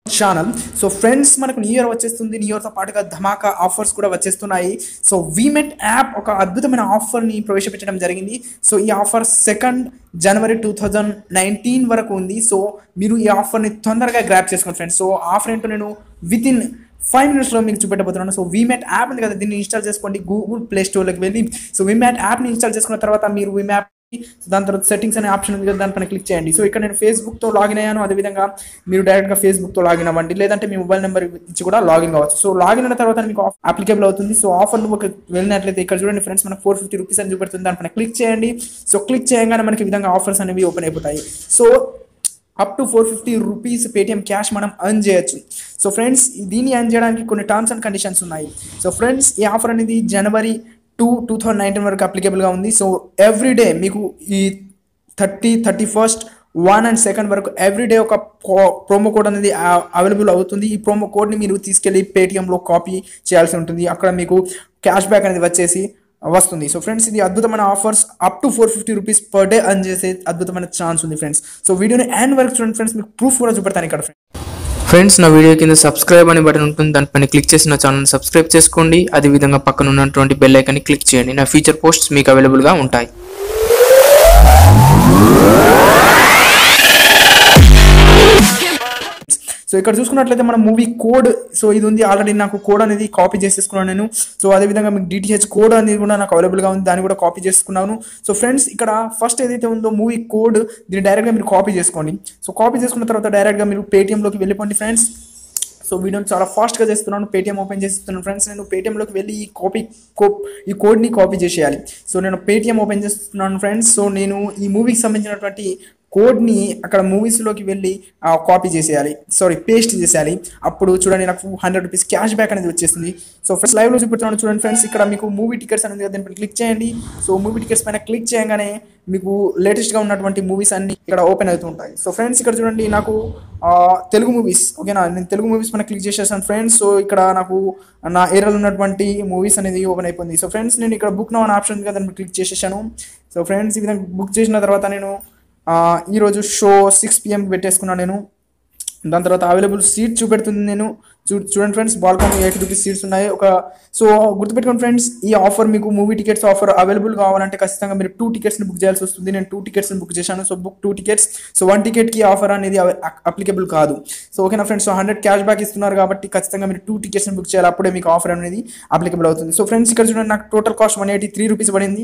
channel so friends మనకు new year వచ్చేస్తుంది new ఇయర్తో పాటుగా ధమాకా ఆఫర్స్ కూడా వచ్చేస్తున్నాయి సో వీమెట్ యాప్ ఒక అద్భుతమైన ఆఫర్ని ప్రవేశపెట్టడం జరిగింది సో ఈ offer second January two thousand nineteen వరకు ఉంది సో మీరు ఈ ఆఫర్ని తొందరగా గ్రాప్ చేసుకోండి ఫ్రెండ్స్ సో ఆఫర్ ఏంటో నేను విత్ ఇన్ ఫైవ్ మినిట్స్లో మీకు చూపెట్టబోతున్నాను సో వీమ్యాట్ యాప్ ఉంది కదా దీన్ని ఇన్స్టాల్ చేసుకోండి గూగుల్ ప్లే స్టోర్లోకి వెళ్ళి సో వీమ్యాట్ యాప్ని ఇన్స్టాల్ చేసుకున్న తర్వాత మీరు వీమ్యాప్ దాని తర్వాత సెట్టింగ్స్ అనే ఆప్షన్ ఉంది కదా దానిపైన క్లిక్ చేయండి సో ఇక్కడ నేను ఫేస్బుక్తో లాగిన్ అయ్యాను అదేవిధంగా మీరు డైరెక్ట్గా ఫేస్బుక్తో లాగిన్ అవ్వండి లేదంటే మీ మొబైల్ నెంబర్ ఇచ్చి కూడా లాగిన్ కావచ్చు సో లాగిన్ అయిన తర్వాత మీకు అప్లికేబుల్ అవుతుంది సో ఆఫర్ ఒక వెళ్ళినట్లయితే ఇక్కడ చూడండి ఫ్రెండ్స్ మనకు ఫోర్ ఫిఫ్టీ రూపీస్ అని చూపెడుతుంది దానిపైన క్లిక్ చేయండి సో క్లిక్ చేయగానే మనకి ఈ విధంగా ఆఫర్స్ అనేవి ఓపెన్ అయిపోతాయి so up to four fifty rupees Paytm cash మనం అర్న్ చేయొచ్చు సో ఫ్రెండ్స్ దీన్ని అర్న్ చేయడానికి కొన్ని టర్మ్స్ అండ్ కండిషన్స్ ఉన్నాయి సో ఫ్రెండ్స్ ఈ ఆఫర్ అనేది January two two thousand nineteen వరకు అప్లికేబుల్గా ఉంది సో ఎవ్రీ డే మీకు ఈ thirty thirty first one and second వరకు ఎవ్రీడే ఒక ప్రోమో కోడ్ అనేది అవైలబుల్ అవుతుంది ఈ ప్రోమో కోడ్ని మీరు తీసుకెళ్ళి పేటిఎంలో కాపీ చేయాల్సి ఉంటుంది అక్కడ మీకు క్యాష్ బ్యాక్ అనేది వచ్చేసి వస్తుంది సో ఫ్రెండ్స్ ఇది అద్భుతమైన offers up to four fifty rupees per day earn చేసే అద్భుతమైన ఛాన్స్ ఉంది ఫ్రెండ్స్ సో వీడియోని అండ్ వరకు చూడండి ఫ్రెండ్స్ మీకు ప్రూఫ్ కూడా చూపెడతాను ఇక్కడ ఫ్రెండ్స్ ఫ్రెండ్స్ నా వీడియో కింద సబ్స్క్రైబ్ అనే బటన్ ఉంటుంది దానిపైన క్లిక్ చేసి నా ఛానల్ సబ్స్క్రైబ్ చేసుకోండి అదేవిధంగా పక్కన ఉన్నటువంటి బెల్ ఐకాన్ని క్లిక్ చేయండి నా ఫ్యూచర్ పోస్ట్స్ మీకు అవైలబుల్గా ఉంటాయి సో ఇక్కడ చూసుకున్నట్లయితే మన మూవీ కోడ్ సో ఇది ఉంది ఆల్రెడీ నాకు కోడ్ అనేది కాపీ చేసేసుకున్నాను నేను సో అదేవిధంగా మీకు డిటిహెచ్ కోడ్ అనేది కూడా నాకు అవైలబుల్గా ఉంది దాన్ని కూడా కాపీ చేసుకున్నాను సో ఫ్రెండ్స్ ఇక్కడ ఫస్ట్ ఏదైతే ఉందో మూవీ కోడ్ దీన్ని డైరెక్ట్గా మీరు కాపీ చేసుకోండి సో కాపీ చేసుకున్న తర్వాత డైరెక్ట్గా మీరు పేటిఎంలోకి వెళ్ళిపోండి ఫ్రెండ్స్ సో వీడియోని చాలా ఫాస్ట్గా చేస్తున్నాను పేటిఎం ఓపెన్ చేస్తున్నాను ఫ్రెండ్స్ నేను పేటిఎంలోకి వెళ్ళి ఈ కాపీ కో ఈ కోడ్ని కాపీ చేసేయాలి సో నేను పేటిఎం ఓపెన్ చేస్తున్నాను ఫ్రెండ్స్ సో నేను ఈ మూవీకి సంబంధించినటువంటి కోడ్ని అక్కడ మూవీస్లోకి వెళ్ళి కాపీ చేసేయాలి సారీ పేస్ట్ చేసేయాలి అప్పుడు చూడండి నాకు హండ్రెడ్ రూపీస్ క్యాష్ బ్యాక్ అనేది వచ్చేస్తుంది సో ఫస్ట్ లైవ్లో చూపెడుతున్నాను చూడండి ఫ్రెండ్స్ ఇక్కడ మీకు మూవీ టికెట్స్ అనేది కదా దీనిపైన క్లిక్ చేయండి సో మూవీ టికెట్స్ పైన క్లిక్ చేయగానే మీకు లేటెస్ట్గా ఉన్నటువంటి మూవీస్ అన్ని ఇక్కడ ఓపెన్ అవుతూ ఉంటాయి సో ఫ్రెండ్స్ ఇక్కడ చూడండి నాకు తెలుగు మూవీస్ ఓకేనా నేను తెలుగు మూవీస్ పైన క్లిక్ చేసేసాను ఫ్రెండ్స్ సో ఇక్కడ నాకు నా ఏరియాలో ఉన్నటువంటి మూవీస్ అనేది ఓపెన్ అయిపోయింది సో ఫ్రెండ్స్ నేను ఇక్కడ బుక్ నో అనే ఆప్షన్ కదా దాన్ని క్లిక్ చేసేసాను సో ఫ్రెండ్స్ ఈ విధంగా బుక్ చేసిన తర్వాత నేను ఈరోజు షో సిక్స్ పిఎంకి పెట్టేసుకున్నాను నేను దాని తర్వాత అవైలబుల్ సీట్ చూపెడుతుంది నేను చూ చూడండి friends balcony eighty rupees seats ఉన్నాయి ఒక సో గుర్తుపెట్టుకోండి ఫ్రెండ్స్ ఈ ఆఫర్ మీకు మూవీ టికెట్స్ ఆఫర్ అవైలబుల్ కావాలంటే ఖచ్చితంగా మీరు టూ టికెట్స్ని బుక్ చేయాల్సి వస్తుంది నేను టూ టికెట్స్ని బుక్ చేశాను so book two tickets so one టికెట్కి ఆఫర్ అనేది అప్లికేబుల్ కాదు సో ఓకేనా friends so hundred cash back ఇస్తున్నారు కాబట్టి ఖచ్చితంగా మీరు టూ టికెట్స్ని బుక్ చేయాలి అప్పుడే మీకు ఆఫర్ అనేది అప్లికేబుల్ అవుతుంది సో ఫ్రెండ్స్ ఇక్కడ చూడండి నాకు total cost one eighty three rupees పడింది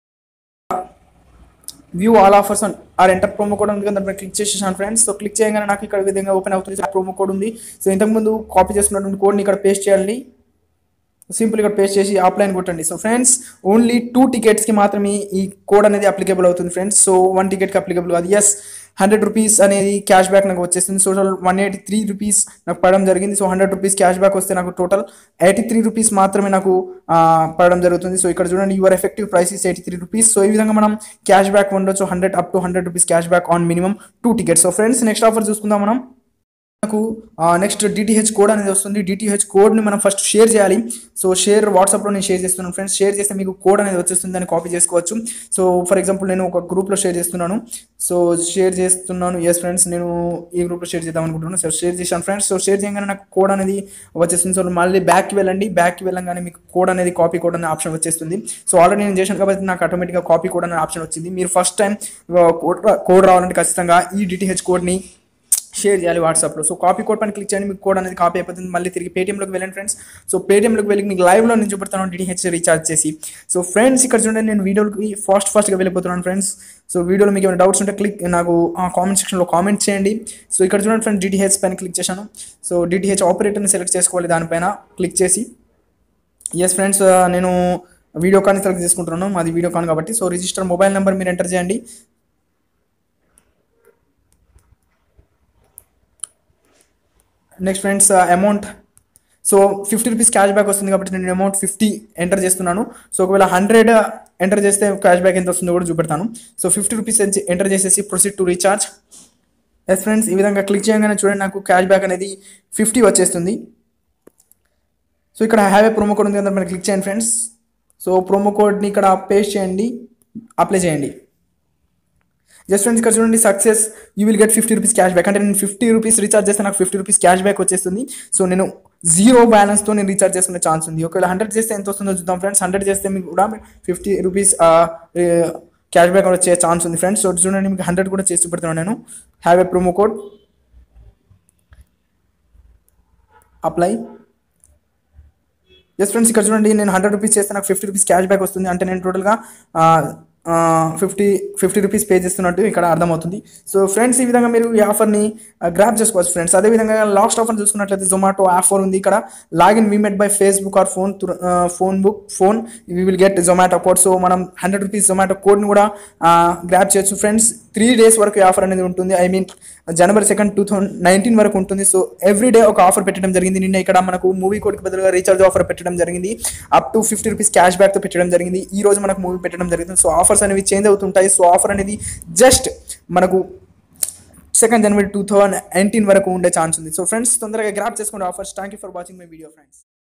view all offers or enter promo code ఉంది కదా దానిపై క్లిక్ చేసేసాను ఫ్రెండ్స్ సో క్లిక్ చేయగానే నాకు ఇక్కడ విధంగా ఓపెన్ అవుతుంది ప్రోమో కోడ్ ఉంది సో ఇంతకుముందు కాపీ చేసుకున్నటువంటి కోడ్ని ఇక్కడ పేస్ట్ చేయాలి సింపుల్ ఇక్కడ పేస్ట్ చేసి ఆఫ్లైన్ కొట్టండి సో ఫ్రెండ్స్ ఓన్లీ టూ టికెట్స్కి మాత్రమే ఈ కోడ్ అనేది అప్లికేబుల్ అవుతుంది ఫ్రెండ్స్ సో వన్ టికెట్కి అప్లికేబుల్ అది ఎస్ హండ్రెడ్ రూపీస్ అనేది క్యాష్ బ్యాక్ నాకు వచ్చేస్తుంది so total one eighty three rupees నాకు పడడం జరిగింది so hundred rupees cash back వస్తే నాకు టోటల్ ఎయిటీ త్రీ రూపీస్ మాత్రమే నాకు పడడం జరుగుతుంది సో ఇక్కడ చూడండి your effective price is eighty three rupees so ఈ విధంగా మనం క్యాష్ బ్యాక్ ఉండొచ్చు hundred up to hundred rupees cash back on minimum two tickets so friends next offer చూసుకుందాం మనం మనకు నెక్స్ట్ డిటిహెచ్ కోడ్ అనేది వస్తుంది డిటిహెచ్ కోడ్ని మనం ఫస్ట్ షేర్ చేయాలి సో షేర్ వాట్సాప్లో నేను షేర్ చేస్తున్నాను ఫ్రెండ్స్ షేర్ చేస్తే మీకు కోడ్ అనేది వచ్చేస్తుంది దాన్ని కాపీ చేసుకోవచ్చు సో ఫర్ ఎగ్జాంపుల్ నేను ఒక గ్రూప్లో షేర్ చేస్తున్నాను సో షేర్ చేస్తున్నాను ఎస్ ఫ్రెండ్స్ నేను ఈ గ్రూప్లో షేర్ చేద్దాం అనుకుంటున్నాను సో షేర్ చేశాను ఫ్రెండ్స్ సో షేర్ చేయగానే నాకు కోడ్ అనేది వచ్చేస్తుంది సో మళ్ళీ బ్యాక్కి వెళ్ళండి బ్యాక్కి వెళ్ళగానే మీకు కోడ్ అనేది కాపీ కోడ్ అనే ఆప్షన్ వచ్చేస్తుంది సో ఆల్రెడీ నేను చేశాను కాబట్టి నాకు ఆటోమేటిక్గా కాపీ కోడ్ అనే ఆప్షన్ వచ్చింది మీరు ఫస్ట్ టైం కోడ్ కోడ్ రావాలంటే ఖచ్చితంగా ఈ డిటిహెచ్ కోడ్ని షేర్ చేయాలి వాట్సాప్లో సో కాపీ కోడ్ పైన క్లిక్ చేయండి మీకు కోడ్ అనేది కాపీ అయిపోతుంది మళ్ళీ తిరిగి పేటీఎంలోకి వెళ్ళండి ఫ్రెండ్స్ సో పేటీఎంలోకి వెళ్ళి మీకు లైవ్లో నేను చూపెడతాను డిడిహెచ్ రీఛార్జ్ చేసి సో ఫ్రెండ్స్ ఇక్కడ చూడండి నేను వీడియోకి ఫాస్ట్ ఫాస్ట్గా వెళ్ళిపోతున్నాను ఫ్రెండ్స్ సో వీడియోలో మీకు ఏమైనా డౌట్స్ ఉంటే క్లిక్ నాకు కామెంట్ సెక్షన్లో కామెంట్ చేయండి సో ఇక్కడ చూడండి ఫ్రెండ్స్ డిటిహెచ్ పైన క్లిక్ చేశాను సో డిటిహెచ్ ఆపరేటర్ని సెలెక్ట్ చేసుకోవాలి దానిపైన క్లిక్ చేసి ఎస్ ఫ్రెండ్స్ నేను వీడియో కాన్ సెలెక్ట్ చేసుకుంటున్నాను మాది వీడియో కాన్ కాబట్టి సో రిజిస్టర్ మొబైల్ నెంబర్ మీరు ఎంటర్ చేయండి next friends amount so fifty rupees cash back వస్తుంది కాబట్టి నేను అమౌంట్ ఫిఫ్టీ ఎంటర్ చేస్తున్నాను సో ఒకవేళ హండ్రెడ్ ఎంటర్ చేస్తే క్యాష్ బ్యాక్ ఎంత వస్తుందో కూడా చూపెడతాను సో ఫిఫ్టీ రూపీస్ ఎంటర్ చేసేసి proceed to recharge yes friends ఈ విధంగా క్లిక్ చేయగానే చూడండి నాకు క్యాష్ బ్యాక్ అనేది ఫిఫ్టీ వచ్చేస్తుంది సో ఇక్కడ హ్యావ్ ఏ ప్రోమో కోడ్ ఉంది కదా మీరు క్లిక్ చేయండి ఫ్రెండ్స్ సో ప్రోమో కోడ్ని ఇక్కడ పేస్ట్ చేయండి అప్లై చేయండి జస్ట్ ఫ్రెండ్స్ ఇక్కడ చూడండి success you will get fifty rupees cash back అంటే నేను ఫిఫ్టీ రూపీస్ రీఛార్జ్ చేస్తే నాకు ఫిఫ్టీ రూపీస్ క్యాష్ బ్యాక్ వచ్చేస్తుంది సో నేను జీరో బ్యాలెన్స్తో నేను రీఛార్జ్ చేసుకునే ఛాన్స్ ఉంది ఒకవేళ హండ్రెడ్ చేస్తే ఎంత వస్తుందో చూద్దాం ఫ్రెండ్స్ హండ్రెడ్ చేస్తే మీకు కూడా ఫిఫ్టీ రూపీస్ క్యాష్ బ్యాక్ వచ్చే ఛాన్స్ ఉంది ఫ్రెండ్స్ సో చూడండి మీకు హండ్రెడ్ కూడా చేసి పెడుతున్నాను నేను have a promo code apply yes friends ఇక్కడ చూడండి నేను హండ్రెడ్ రూపీస్ చేస్తే నాకు ఫిఫ్టీ రూపీస్ క్యాష్ బ్యాక్ వస్తుంది అంటే నేను టోటల్గా ఫిఫ్టీ ఫిఫ్టీ రూపీస్ పే చేస్తున్నట్టు ఇక్కడ అర్థమవుతుంది సో ఫ్రెండ్స్ ఈ విధంగా మీరు ఈ ఆఫర్ని గ్రాప్ చేసుకోవచ్చు ఫ్రెండ్స్ అదేవిధంగా లాస్ట్ ఆఫర్ చూసుకున్నట్లయితే జొమాటో ఆఫర్ ఉంది ఇక్కడ login we made by Facebook or phone phone book phone we will get Zomato code so మనం హండ్రెడ్ రూపీస్ జొమాటో కోడ్ని కూడా గ్రాప్ చేయొచ్చు ఫ్రెండ్స్ త్రీ డేస్ వరకు ఈ ఆఫర్ అనేది ఉంటుంది I mean January second two thousand nineteen వరకు ఉంటుంది సో ఎవ్రీ డే ఒక ఆఫర్ పెట్టడం జరిగింది నిన్న ఇక్కడ మనకు మూవీ కోడ్కి బదులుగా రీఛార్జ్ ఆఫర్ పెట్టడం జరిగింది up to fifty rupees cash బ్యాక్తో పెట్టడం జరిగింది ఈ రోజు మనకు మూవీ పెట్టడం జరిగింది సో ఆఫర్స్ అనేవి చేంజ్ అవుతుంటాయి సో ఆఫర్ అనేది జస్ట్ మనకు second January two thousand nineteen వరకు ఉండే ఛాన్స్ ఉంది సో ఫ్రెండ్స్ తొందరగా గ్రాప్ చేసుకోండి offers thank you for watching my video friends